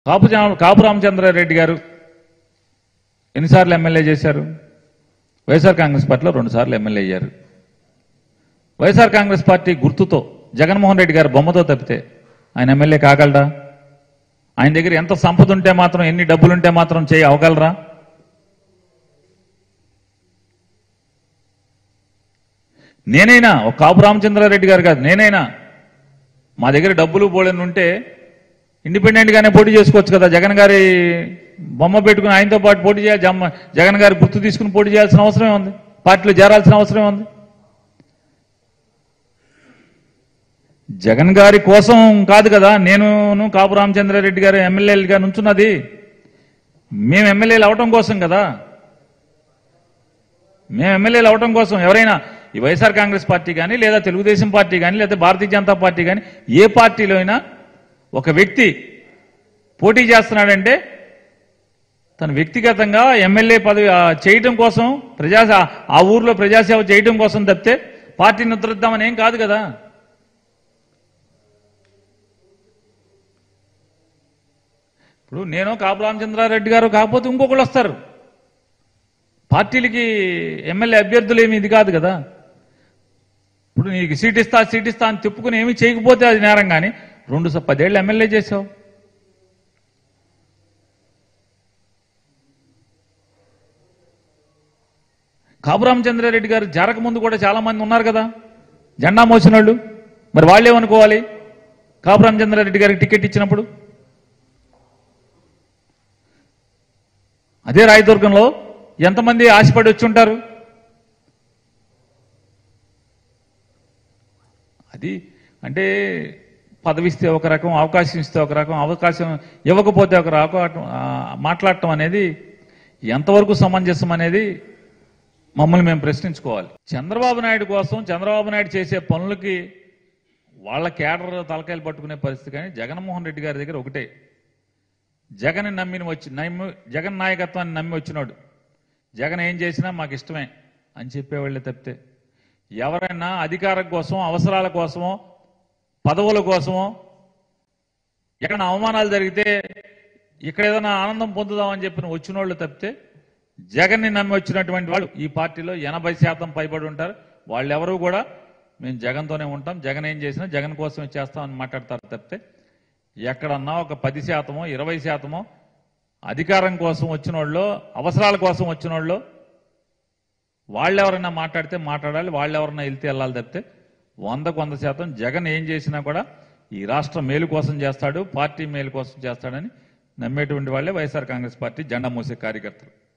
కాపు జా- కాపు రామచంద్రారెడ్డి గారు ఎన్నిసార్లు ఎమ్మెల్యే చేశారు వైఎస్ఆర్ కాంగ్రెస్ పార్టీలో రెండు సార్లు ఎమ్మెల్యే అయ్యారు వైఎస్ఆర్ కాంగ్రెస్ పార్టీ గుర్తుతో జగన్మోహన్ రెడ్డి గారు బొమ్మతో తప్పితే ఆయన ఎమ్మెల్యే కాగలడా ఆయన దగ్గర ఎంత సంపద ఉంటే మాత్రం ఎన్ని డబ్బులుంటే మాత్రం చేయి అవగలరా నేనైనా ఒక కాపు రామచంద్రారెడ్డి గారు కాదు నేనైనా మా దగ్గర డబ్బులు బోళని ఉంటే ఇండిపెండెంట్ గానే పోటీ చేసుకోవచ్చు కదా జగన్ గారి బొమ్మ పెట్టుకుని ఆయనతో పాటు పోటీ చేయాలి జమ్మ జగన్ గారి గుర్తు తీసుకుని పోటీ చేయాల్సిన అవసరమే ఉంది పార్టీలో చేరాల్సిన అవసరమే ఉంది జగన్ గారి కోసం కాదు కదా నేను కాపు రామచంద్రారెడ్డి గారు ఎమ్మెల్యేలుగా నుంచున్నది మేము ఎమ్మెల్యేలు అవటం కోసం కదా మేము ఎమ్మెల్యేలు అవటం కోసం ఎవరైనా ఈ వైఎస్ఆర్ కాంగ్రెస్ పార్టీ కానీ లేదా తెలుగుదేశం పార్టీ కానీ లేదా భారతీయ జనతా పార్టీ కానీ ఏ పార్టీలో అయినా ఒక వ్యక్తి పోటీ చేస్తున్నాడంటే తను వ్యక్తిగతంగా ఎమ్మెల్యే పదవి ఆ, చేయటం కోసం ప్రజా ఆ ఊర్లో ప్రజాసేవ చేయటం కోసం తప్పితే పార్టీని ఉద్ధరిద్దామని ఏం కాదు కదా ఇప్పుడు నేను కాపు రామచంద్రారెడ్డి గారు కాకపోతే ఇంకొకళ్ళు వస్తారు పార్టీలకి ఎమ్మెల్యే అభ్యర్థులు ఏమి ఇది కాదు కదా ఇప్పుడు నీకు సీట్ ఇస్తా సీట్ ఇస్తా అని తిప్పుకుని ఏమీ చేయకపోతే అది నేరం కానీ రెండు స- పదేళ్ళు ఎమ్మెల్యే చేసావు కాపు రామచంద్రారెడ్డి గారు జరగ ముందు కూడా చాలా మంది ఉన్నారు కదా జెండా మోసిన వాళ్ళు మరి వాళ్ళేమనుకోవాలి కాపు రామచంద్రారెడ్డి గారికి టికెట్ ఇచ్చినప్పుడు అదే రాయదుర్గంలో ఎంతమంది ఆశపడి వచ్చి ఉంటారు అది అంటే పదవి ఇస్తే ఒక రకం అవకాశం ఇస్తే ఒక రకం అవకాశం ఇవ్వకపోతే ఒక రకం ఆ, మాట్లాడటం అనేది ఎంతవరకు సమంజసం అనేది మమ్మల్ని మేము ప్రశ్నించుకోవాలి చంద్రబాబు నాయుడు కోసం చంద్రబాబు నాయుడు చేసే పనులకి వాళ్ళ కేడర్ తలకాయలు పట్టుకునే పరిస్థితి కానీ జగన్మోహన్ రెడ్డి గారి దగ్గర ఒకటే జగన్ నమ్మిన వచ్చి నమ్మి జగన్ నాయకత్వాన్ని నమ్మి వచ్చినాడు జగన్ ఏం చేసినా మాకు ఇష్టమే అని చెప్పేవాళ్ళే తప్పితే ఎవరైనా అధికారం కోసం అవసరాల కోసమో పదవుల కోసమో ఎక్కడైనా అవమానాలు జరిగితే ఇక్కడ ఏదైనా ఆనందం పొందుదామని చెప్పిన వచ్చిన వాళ్ళు తప్పితే జగన్ని నమ్మి వచ్చినటువంటి వాళ్ళు ఈ పార్టీలో ఎనభై శాతం పైబడి ఉంటారు వాళ్ళెవరూ కూడా మేము జగన్తోనే ఉంటాం జగన్ ఏం చేసినా జగన్ కోసమే చేస్తామని మాట్లాడతారు తప్పితే ఎక్కడన్నా ఒక పది శాతమో ఇరవై శాతమో అధికారం కోసం వచ్చిన వాళ్ళు అవసరాల కోసం వచ్చిన వాళ్ళు వాళ్ళెవరైనా మాట్లాడితే మాట్లాడాలి వాళ్ళెవరైనా వెళ్తే వెళ్ళాలి తప్పితే వందకు వంద శాతం జగన్ ఏం చేసినా కూడా ఈ రాష్ట్ర మేలు కోసం చేస్తాడు పార్టీ మేలు కోసం చేస్తాడని నమ్మేటువంటి వాళ్ళే వైఎస్ఆర్ కాంగ్రెస్ పార్టీ జెండా మోసే కార్యకర్తలు